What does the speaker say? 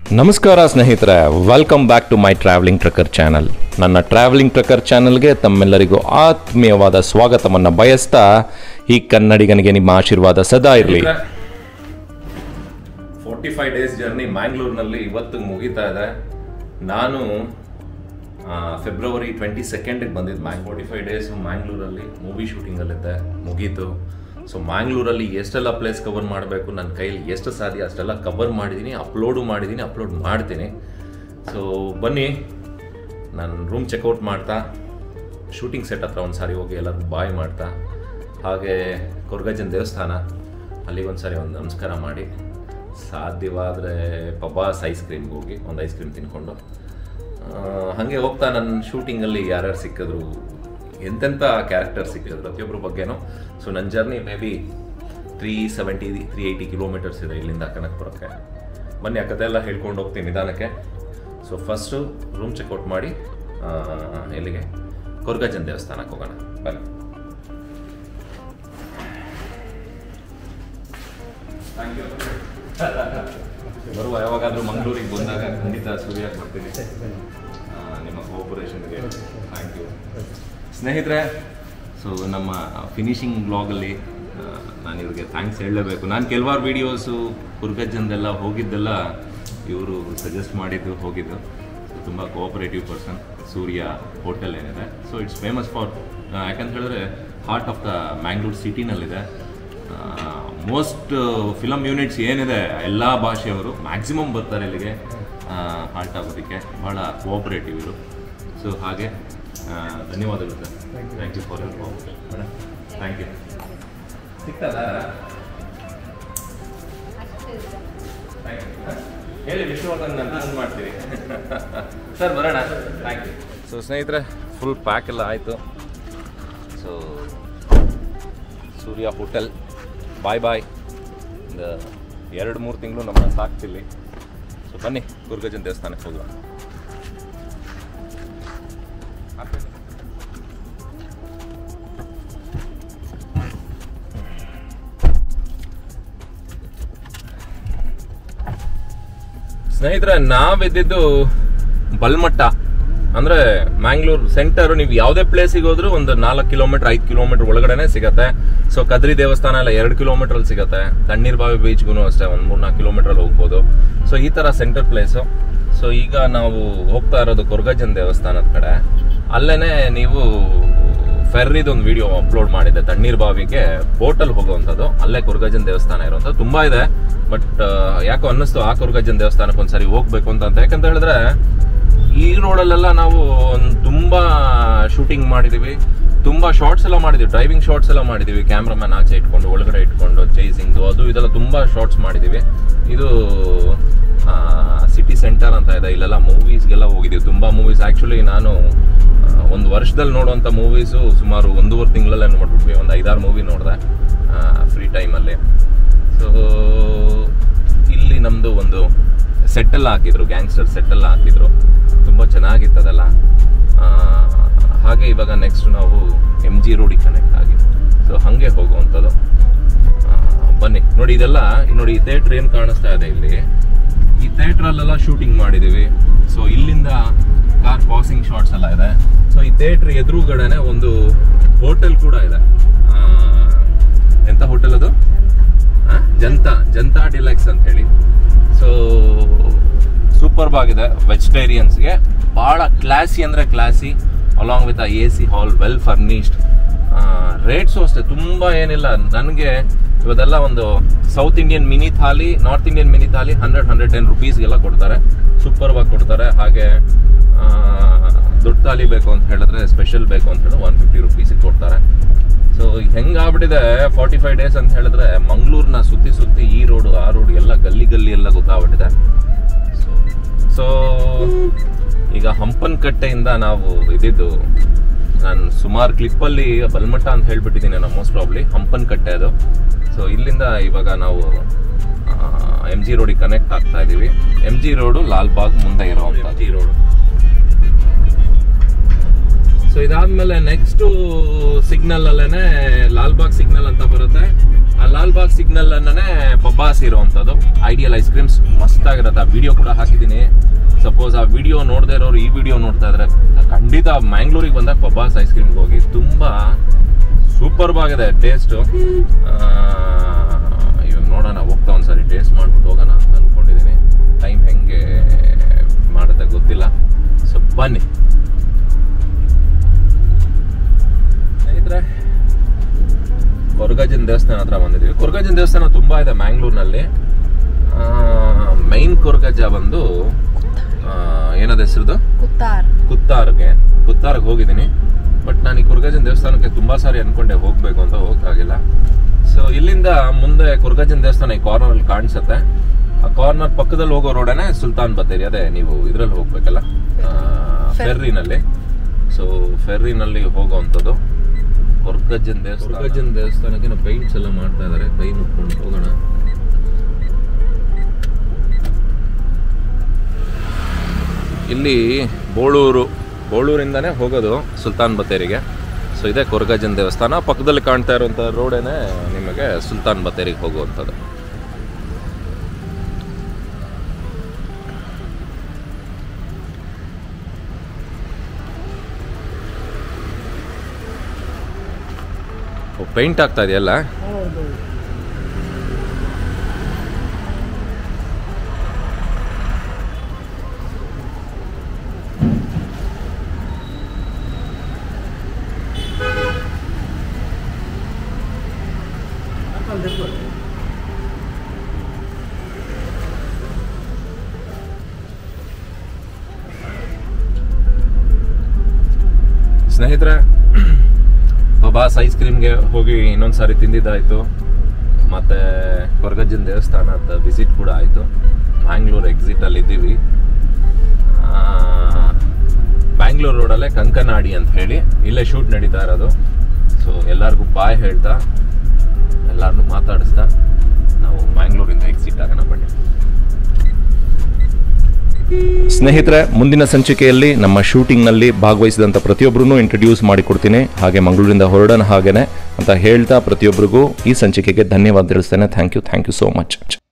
ನಮಸ್ಕಾರ ಸ್ನೇಹಿತರೆ welcome back to my travelling trucker channel ನನ್ನ ಟ್ರಾವೆಲಿಂಗ್ ಟ್ರಕ್ಕರ್ ಚಾನಲ್ಗೆ ತಮ್ಮೆಲ್ಲರಿಗೂ ಆತ್ಮೀಯವಾದ ಸ್ವಾಗತವನ್ನು ಬಯಸ್ತಾ ಈ ಕನ್ನಡಿಗನಿಗೆ ನಿಮ್ಮ ಆಶೀರ್ವಾದ ಸದಾ ಇರಲಿ ಫೋರ್ಟಿ ಫೈವ್ ಡೇಸ್ ಜರ್ನಿ ಮ್ಯಾಂಗ್ಳೂರ್ನಲ್ಲಿ ಇವತ್ತು ಮುಗೀತಾ ಇದೆ ನಾನು ಫೆಬ್ರವರಿ ಟ್ವೆಂಟಿ ಸೆಕೆಂಡಿಗೆ ಬಂದಿದ್ದು ಮ್ಯಾಂಗ್ ಫೋರ್ಟಿ ಫೈವ್ ಡೇಸ್ ಮ್ಯಾಂಗ್ಳೂರಲ್ಲಿ ಮೂವಿ ಶೂಟಿಂಗಲ್ಲಿದ್ದೆ ಮುಗೀತು ಸೊ ಮ್ಯಾಂಗ್ಳೂರಲ್ಲಿ ಎಷ್ಟೆಲ್ಲ ಪ್ಲೇಸ್ ಕವರ್ ಮಾಡಬೇಕು ನನ್ನ ಕೈಲಿ ಎಷ್ಟು ಸಾಧ್ಯ ಅಷ್ಟೆಲ್ಲ ಕವರ್ ಮಾಡಿದ್ದೀನಿ ಅಪ್ಲೋಡು ಮಾಡಿದ್ದೀನಿ ಅಪ್ಲೋಡ್ ಮಾಡ್ತೀನಿ ಸೊ ಬನ್ನಿ ನಾನು ರೂಮ್ ಚೆಕ್ಔಟ್ ಮಾಡ್ತಾ ಶೂಟಿಂಗ್ ಸೆಟ್ ಹತ್ರ ಒಂದು ಸಾರಿ ಹೋಗಿ ಎಲ್ಲರಿಗೂ ಬಾಯ್ ಮಾಡ್ತಾ ಹಾಗೆ ಕೊರ್ಗಜ್ಜನ ದೇವಸ್ಥಾನ ಅಲ್ಲಿಗೆ ಒಂದು ಸಾರಿ ಒಂದು ನಮಸ್ಕಾರ ಮಾಡಿ ಸಾಧ್ಯವಾದರೆ ಪಬಾಸ್ ಐಸ್ ಕ್ರೀಮ್ಗೆ ಹೋಗಿ ಒಂದು ಐಸ್ ಕ್ರೀಮ್ ತಿನ್ಕೊಂಡು ಆ, ಹಾಗೆ ಹೋಗ್ತಾ ನನ್ನ ಶೂಟಿಂಗಲ್ಲಿ ಯಾರ್ಯಾರು ಸಿಕ್ಕಿದ್ರು ಎಂತೆಂಥ ಕ್ಯಾರೆಕ್ಟರ್ ಸಿಕ್ಕಿದ್ರು ಪ್ರತಿಯೊಬ್ಬರ ಬಗ್ಗೆನೂ ಸೊ ನನ್ನ journey maybe three seventy three eighty kilometres ಇದೆ ಇಲ್ಲಿಂದ ಕನಕಪುರಕ್ಕೆ ಬನ್ನಿ ಆ ಕತೆ ಎಲ್ಲ ಹೇಳ್ಕೊಂಡು ಹೋಗ್ತೀನಿ ನಿಧಾನಕ್ಕೆ ಸೊ ಫಸ್ಟು ರೂಮ್ ಚೆಕ್ಔಟ್ ಮಾಡಿ ಆ, ಎಲ್ಲಿಗೆ ಕೊರ್ಗಜ್ಜನ ದೇವಸ್ಥಾನಕ್ಕೆ ಹೋಗೋಣ ಬನ್ನಿ ಬರುವ ಯಾವಾಗಾದ್ರೂ ಮಂಗಳೂರಿಗೆ ಬಂದಾಗ ಖಂಡಿತ ಸುರಿಯಾಗಿ ಬರ್ತೀನಿ ಆ, ನಿಮ್ಮ ಕೋಪರೇಷನ್ಗೆ ಥ್ಯಾಂಕ್ ಯು ಸ್ನೇಹಿತರೆ ಸೊ ನಮ್ಮ ಫಿನಿಶಿಂಗ್ ಬ್ಲಾಗಲ್ಲಿ ನಾನು ಇವ್ರಿಗೆ ಥ್ಯಾಂಕ್ಸ್ ಹೇಳಲೇಬೇಕು ನಾನು ಕೆಲವಾರು ವೀಡಿಯೋಸು ಕುರ್ಗಜ್ಜಂದೆಲ್ಲ ಹೋಗಿದ್ದೆಲ್ಲ ಇವರು ಸಜೆಸ್ಟ್ ಮಾಡಿದ್ದು ಹೋಗಿದ್ದು ಸೊ ತುಂಬ ಕೋಆಪರೇಟಿವ್ ಪರ್ಸನ್ ಸೂರ್ಯ ಹೋಟೆಲ್ ಏನಿದೆ ಸೊ ಇಟ್ಸ್ ಫೇಮಸ್ ಫಾರ್ ಯಾಕಂತ ಹೇಳಿದ್ರೆ ಹಾರ್ಟ್ ಆಫ್ ದ ಮ್ಯಾಂಗ್ಳೂರ್ ಸಿಟಿನಲ್ಲಿದೆ ಮೋಸ್ಟ್ ಫಿಲಮ್ ಯೂನಿಟ್ಸ್ ಏನಿದೆ ಎಲ್ಲ ಭಾಷೆಯವರು ಮ್ಯಾಕ್ಸಿಮಮ್ ಬರ್ತಾರೆ ಇಲ್ಲಿಗೆ ಹಾಲ್ಟ್ ಆಗೋದಕ್ಕೆ ಭಾಳ ಕೋಆಪರೇಟಿವ್ ಇವರು ಸೊ ಹಾಗೆ ಆ, ಧನ್ಯವಾದಗಳು sir thank you for your madam thank you ಸಿಗ್ತದ ಹೇಳಿ ವಿಷ್ಣುವರ್ಧನ್ ನಾನು ಫೋನ್ ಮಾಡ್ತೀವಿ ಸರ್ ಬರೋಣ ಥ್ಯಾಂಕ್ ಯು ಸೊ ಸ್ನೇಹಿತರೆ ಫುಲ್ ಪ್ಯಾಕ್ ಎಲ್ಲ ಆಯಿತು ಸೊ ಸೂರ್ಯ ಹೋಟೆಲ್ ಬಾಯ್ ಬಾಯ್ ಒಂದು ಎರಡು ಮೂರು ತಿಂಗಳು ನಮ್ಮನ್ನ ಸಾಕ್ತಿಲ್ಲಿ ಸೊ ಬನ್ನಿ ದುರ್ಗಜನ ದೇವಸ್ಥಾನಕ್ಕೆ ಹೋಗುವ ಸ್ನೇಹಿತರೆ ನಾವಿದ್ದಿದ್ದು ಬಲ್ಮಟ್ಟ ಅಂದ್ರೆ ಮ್ಯಾಂಗ್ಳೂರ್ ಸೆಂಟರ್ ನೀವು ಯಾವುದೇ ಪ್ಲೇಸಿಗೆ ಹೋದ್ರು ಒಂದು ನಾಲ್ಕು ಕಿಲೋಮೀಟರ್ ಐದು ಕಿಲೋಮೀಟರ್ ಒಳಗಡೆನೆ ಸಿಗತ್ತೆ ಸೊ ಕದ್ರಿ ದೇವಸ್ಥಾನ ಎಲ್ಲ ಎರಡು ಕಿಲೋಮೀಟರ್ ಅಲ್ಲಿ ಸಿಗತ್ತೆ ತಣ್ಣೀರ್ ಬಾವಿ ಬೀಚ್ಗೂ ಅಷ್ಟೇ ಒಂದು ಮೂರ್ ನಾಲ್ಕು ಕಿಲೋಮೀಟರ್ ಅಲ್ಲಿ ಹೋಗ್ಬೋದು ಸೊ ಈ ತರ ಸೆಂಟರ್ ಪ್ಲೇಸು ಸೊ ಈಗ ನಾವು ಹೋಗ್ತಾ ಇರೋದು ಕೊರ್ಗಜ್ಜನ್ ದೇವಸ್ಥಾನದ ಕಡೆ ಅಲ್ಲೇನೆ ನೀವು ಫೆರ್ರಿದು ಒಂದು ವಿಡಿಯೋ ಅಪ್ಲೋಡ್ ಮಾಡಿದ್ದೆ ತಣ್ಣೀರ್ ಬಾವಿಗೆ ಬೋಟಲ್ಲಿ ಹೋಗುವಂಥದ್ದು ಅಲ್ಲೇ ಕೊರ್ಗಜ್ಜನ್ ದೇವಸ್ಥಾನ ಇರುವಂಥದ್ದು ತುಂಬಾ ಇದೆ ಬಟ್ ಯಾಕೋ ಅನ್ನಿಸ್ತು ಆ ಕೊರ್ಗಜ್ಜನ್ ದೇವಸ್ಥಾನಕ್ಕೆ ಒಂದ್ಸರಿ ಹೋಗ್ಬೇಕು ಅಂತ ಅಂತ ಯಾಕಂತ ಹೇಳಿದ್ರೆ ಈ ರೋಡಲ್ಲೆಲ್ಲ ನಾವು ಒಂದ್ ತುಂಬಾ ಶೂಟಿಂಗ್ ಮಾಡಿದೀವಿ ತುಂಬಾ ಶಾರ್ಟ್ಸ್ ಎಲ್ಲ ಮಾಡಿದೀವಿ ಡ್ರೈವಿಂಗ್ ಶಾರ್ಟ್ಸ್ ಎಲ್ಲ ಮಾಡಿದೀವಿ ಕ್ಯಾಮ್ರಾಮನ್ ಆಚೆ ಇಟ್ಕೊಂಡು ಒಳಗಡೆ ಇಟ್ಕೊಂಡು ಚೇಸಿಂಗ್ ಅದು ಇದೆಲ್ಲ ತುಂಬಾ ಶಾರ್ಟ್ಸ್ ಮಾಡಿದೀವಿ ಇದು ಸಿಟಿ ಸೆಂಟರ್ ಅಂತ ಇದೆ ಇಲ್ಲೆಲ್ಲ ಮೂವೀಸ್ಗೆಲ್ಲ ಹೋಗಿದ್ದೀವಿ ತುಂಬಾ ಮೂವೀಸ್ ಆಕ್ಚುಲಿ ನಾನು ಒಂದು ವರ್ಷದಲ್ಲಿ ನೋಡುವಂಥ ಮೂವೀಸು ಸುಮಾರು ಒಂದೂವರೆ ತಿಂಗಳಲ್ಲೇ ನೋಡ್ಬಿಟ್ವಿ ಒಂದು ಐದಾರು ಮೂವಿ ನೋಡಿದೆ ಫ್ರೀ ಟೈಮಲ್ಲಿ ಸೊ ಇಲ್ಲಿ ನಮ್ಮದು ಒಂದು ಸೆಟ್ಟೆಲ್ಲ ಹಾಕಿದ್ರು ಗ್ಯಾಂಗ್ಸ್ಟರ್ ಸೆಟ್ಟೆಲ್ಲ ಹಾಕಿದ್ರು ತುಂಬ ಚೆನ್ನಾಗಿತ್ತು ಅದೆಲ್ಲ ಆ, ಹಾಗೆ ಇವಾಗ ನೆಕ್ಸ್ಟ್ ನಾವು ಎಮ್ ಜಿ ರೋಡಿಗೆ ಕನೆಕ್ಟ್ ಆಗಿ ಸೊ ಹಾಗೆ ಹೋಗುವಂಥದ್ದು ಆ, ಬನ್ನಿ ನೋಡಿ ಇದೆಲ್ಲ ನೋಡಿ ಇದೇ ಟ್ರೈನ್ ಕಾಣಿಸ್ತಾ ಇದೆ ಇಲ್ಲಿ ಈ ಥಿಯೇಟ್ರಲ್ಲೆಲ್ಲ ಶೂಟಿಂಗ್ ಮಾಡಿದೀವಿ ಸೊ ಇಲ್ಲಿಂದ ಕಾರ್ ಪಾಸಿಂಗ್ ಶಾಟ್ಸ್ ಎಲ್ಲ ಇದೆ ಸೊ ಈ ಥಿಯೇಟ್ರ್ ಎದುರುಗಡೆನೆ ಒಂದು ಹೋಟೆಲ್ ಕೂಡ ಇದೆ ಆ, ಎಂತ ಹೋಟೆಲ್ ಅದು ಆ? ಜನತಾ ಜನತಾ ಡಿಲಕ್ಸ್ ಅಂತ ಹೇಳಿ ಸೊ ಸೂಪರ್ ಆಗಿದೆ ವೆಜಿಟೇರಿಯನ್ಸ್ಗೆ ಬಹಳ ಕ್ಲಾಸಿ ಅಂದ್ರೆ classy along with A C hall well furnished rates ಅಷ್ಟೇ ತುಂಬಾ ಏನಿಲ್ಲ ನನಗೆ ಇವತ್ತೆಲ್ಲ ಒಂದು South Indian mini thali North Indian mini thali hundred hundred ten ರುಪೀಸ್ಗೆಲ್ಲ ಕೊಡ್ತಾರೆ ಸೂಪರ್ ಆಗಿ ಕೊಡ್ತಾರೆ ಹಾಗೆ ಆ, ದೊಡ್ಡ ಥಾಲಿ ಬೇಕು ಅಂತ ಹೇಳಿದ್ರೆ ಸ್ಪೆಷಲ್ ಬೇಕು ಅಂತ ಹೇಳಿದ್ರೆ ಒನ್ ಫಿಫ್ಟಿ ರುಪೀಸಿಗೆ ಕೊಡ್ತಾರೆ ಸೊ ಹೆಂಗಾಗ್ಬಿಟ್ಟಿದೆ ಫಾರ್ಟಿ ಫೈವ್ ಡೇಸ್ ಅಂತ ಹೇಳಿದ್ರೆ ಮಂಗಳೂರ್ನ ಸುತ್ತಿ ಸುತ್ತಿ ಈ ರೋಡು ಆ ರೋಡ್ ಎಲ್ಲ ಗಲ್ಲಿ ಗಲ್ಲಿ ಎಲ್ಲ ಗೊತ್ತಾಗ್ಬಿಟ್ಟಿದೆ ಸೊ ಈಗ ಹಂಪನ್ ಕಟ್ಟೆಯಿಂದ ನಾವು ಇದಿದ್ದು ನಾನು ಸುಮಾರು ಕ್ಲಿಪ್ಪಲ್ಲಿ ಬಲ್ಮಠ ಅಂತ ಹೇಳ್ಬಿಟ್ಟಿದ್ದೀನಿ ನಾನು ಮೋಸ್ಟ್ ಪ್ರಾಬ್ಲಿ ಹಂಪನ್ ಕಟ್ಟೆ ಅದು ಸೊ ಇಲ್ಲಿಂದ ಇವಾಗ ನಾವು ಎಮ್ ಜಿ ರೋಡಿಗೆ ಕನೆಕ್ಟ್ ಆಗ್ತಾ ಇದೀವಿ ಎಮ್ ಜಿ ರೋಡು ಲಾಲ್ಬಾಗ್ ಮುಂದೆ ಇರೋ ಎಮ್ ಜಿ ರೋಡು ಸೊ ಇದಾದ್ಮೇಲೆ ನೆಕ್ಸ್ಟ್ ಸಿಗ್ನಲ್ ಅಲ್ಲೇನೆ ಲಾಲ್ಬಾಗ್ ಸಿಗ್ನಲ್ ಅಂತ ಬರುತ್ತೆ ಆ ಲಾಲ್ ಬಾಗ್ ಸಿಗ್ನಲ್ ಅನ್ನೇ ಪಬ್ಬಾಸ್ ಇರುವಂತದ್ದು ಐಡಿಯಲ್ ಐಸ್ ಕ್ರೀಮ್ಸ್ ಮಸ್ತ್ ಆಗಿರತ್ತೆ ಆ ವಿಡಿಯೋ ಕೂಡ ಹಾಕಿದ್ದೀನಿ ಸಪೋಸ್ ಆ ವಿಡಿಯೋ ನೋಡದೇ ಇರೋರು ಈ ವಿಡಿಯೋ ನೋಡ್ತಾ ಇದ್ರೆ ಖಂಡಿತ ಮ್ಯಾಂಗ್ಳೂರಿಗೆ ಬಂದಾಗ ಪಬ್ಬಾಸ್ ಐಸ್ ಕ್ರೀಮ್ಗೆ ಹೋಗಿ ತುಂಬಾ ಸೂಪರ್ಬ್ ಆಗಿದೆ ಟೇಸ್ಟು ಇವಾಗ ನೋಡೋಣ ಹೋಗ್ತಾ ಒಂದ್ಸರಿ ಟೇಸ್ಟ್ ಮಾಡ್ಬಿಟ್ಟು ಹೋಗೋಣ ಅಂತ ಅನ್ಕೊಂಡಿದ್ದೀನಿ ಟೈಮ್ ಹೆಂಗೆ ಮಾಡುತ್ತೆ ಗೊತ್ತಿಲ್ಲ ಸೊ ಬನ್ನಿ ಸ್ನೇಹಿತರೆ ಕೊರ್ಗಜ್ಜನ ದೇವಸ್ಥಾನ ಹತ್ರ ಬಂದಿದ್ದೀವಿ ಕೊರ್ಗಜ್ಜನ ದೇವಸ್ಥಾನ ತುಂಬಾ ಇದೆ ಮ್ಯಾಂಗ್ಳೂರ್ನಲ್ಲಿ ಮೈನ್ ಕೊರ್ಗಜ್ಜ ಬಂದು ಆ, ಏನದ ಹೆಸರುದು ಕುತ್ತಾರ್ ಕುತ್ತಾರ್ಗೆ ಕುತ್ತಾರ್ಗೆ ಹೋಗಿದ್ದೀನಿ ಬಟ್ ನಾನು ಈ ಕುರ್ಗಜ್ಜನ ದೇವಸ್ಥಾನಕ್ಕೆ ತುಂಬಾ ಸಾರಿ ಅನ್ಕೊಂಡೆ ಹೋಗ್ಬೇಕು ಅಂತ ಹೋಗಕ್ಕಾಗಿಲ್ಲ ಸೊ ಇಲ್ಲಿಂದ ಮುಂದೆ ಕುರ್ಗಜ್ಜನ ದೇವಸ್ಥಾನ ಈ ಕಾರ್ನರ್ ಅಲ್ಲಿ ಕಾಣಿಸುತ್ತೆ ಆ ಕಾರ್ನರ್ ಪಕ್ಕದಲ್ಲಿ ಹೋಗೋ ರೋಡನೇ ಸುಲ್ತಾನ್ ಬತ್ತೇರಿ ಅದೇ ನೀವು ಇದ್ರಲ್ಲಿ ಹೋಗ್ಬೇಕಲ್ಲ ಫೆರ್ರಿನಲ್ಲಿ ಸೊ ಫೆರ್ರಿನಲ್ಲಿ ಹೋಗೋವಂಥದ್ದು ಕೊರ್ಗಜ್ಜನ ದೇವಸ್ಥಾನ ಕೊರ್ಗಜ್ಜನ ದೇವಸ್ಥಾನಕ್ಕೆ ಪೈಂಟ್ಸ್ ಎಲ್ಲ ಮಾಡ್ತಾ ಇದ್ದಾರೆ ಕೈ ಮುಟ್ಕೊಂಡು ಹೋಗೋಣ ಇಲ್ಲಿ ಬೋಳೂರು ಬೋಳೂರಿಂದನೇ ಹೋಗೋದು ಸುಲ್ತಾನ್ ಬತ್ತೇರಿಗೆ ಸೊ ಇದೇ ಕೊರ್ಗಜ್ಜನ ದೇವಸ್ಥಾನ ಪಕ್ಕದಲ್ಲಿ ಕಾಣ್ತಾ ಇರುವಂಥ ರೋಡೇನೆ ನಿಮಗೆ ಸುಲ್ತಾನ್ ಬತ್ತೇರಿಗೆ ಹೋಗುವಂಥದ್ದು ಪೇಂಟ್ ಆಗ್ತಾ ಇದೆಯಲ್ಲ ಹೌದು ಸ್ನೇಹಿತರೆ ಬಾಸ್ ಐಸ್ ಕ್ರೀಮ್ಗೆ ಹೋಗಿ ಇನ್ನೊಂದು ಸಾರಿ ತಿಂದಿದ್ದಾಯ್ತು ಮತ್ತೆ ಕೊರಗಜ್ಜನ ದೇವಸ್ಥಾನದ ವಿಸಿಟ್ ಕೂಡ ಆಯಿತು ಮ್ಯಾಂಗ್ಳೂರ್ ಎಕ್ಸಿಟಲ್ಲಿ ಇದ್ದೀವಿ ಆ, ಬ್ಯಾಂಗ್ಳೂರ್ ರೋಡಲ್ಲೇ ಕಂಕನಾಡಿ ಅಂತ ಹೇಳಿ ಇಲ್ಲೇ ಶೂಟ್ ನಡೀತಾ ಇರೋದು ಸೊ ಎಲ್ಲರಿಗೂ ಬಾಯ್ ಹೇಳ್ತಾ ಎಲ್ಲರನ್ನೂ ಮಾತಾಡಿಸ್ತಾ ನಾವು ಮ್ಯಾಂಗ್ಳೂರಿಂದ ಎಕ್ಸಿಟ್ ಆಗೋಣ ಬನ್ನಿ ಸ್ನೇಹಿತರೆ ಮುಂದಿನ ಸಂಚಿಕೆಯಲ್ಲಿ ನಮ್ಮ ಶೂಟಿಂಗ್ನಲ್ಲಿ ಭಾಗವಹಿಸಿದಂಥ ಪ್ರತಿಯೊಬ್ಬರೂ ಇಂಟ್ರಡ್ಯೂಸ್ ಮಾಡಿಕೊಡ್ತೀನಿ ಹಾಗೆ ಮಂಗಳೂರಿಂದ ಹೊರಡೋಣ ಹಾಗೇನೆ ಅಂತ ಹೇಳ್ತಾ ಪ್ರತಿಯೊಬ್ಬರಿಗೂ ಈ ಸಂಚಿಕೆಗೆ ಧನ್ಯವಾದ ತಿಳಿಸ್ತೇನೆ thank you thank you so much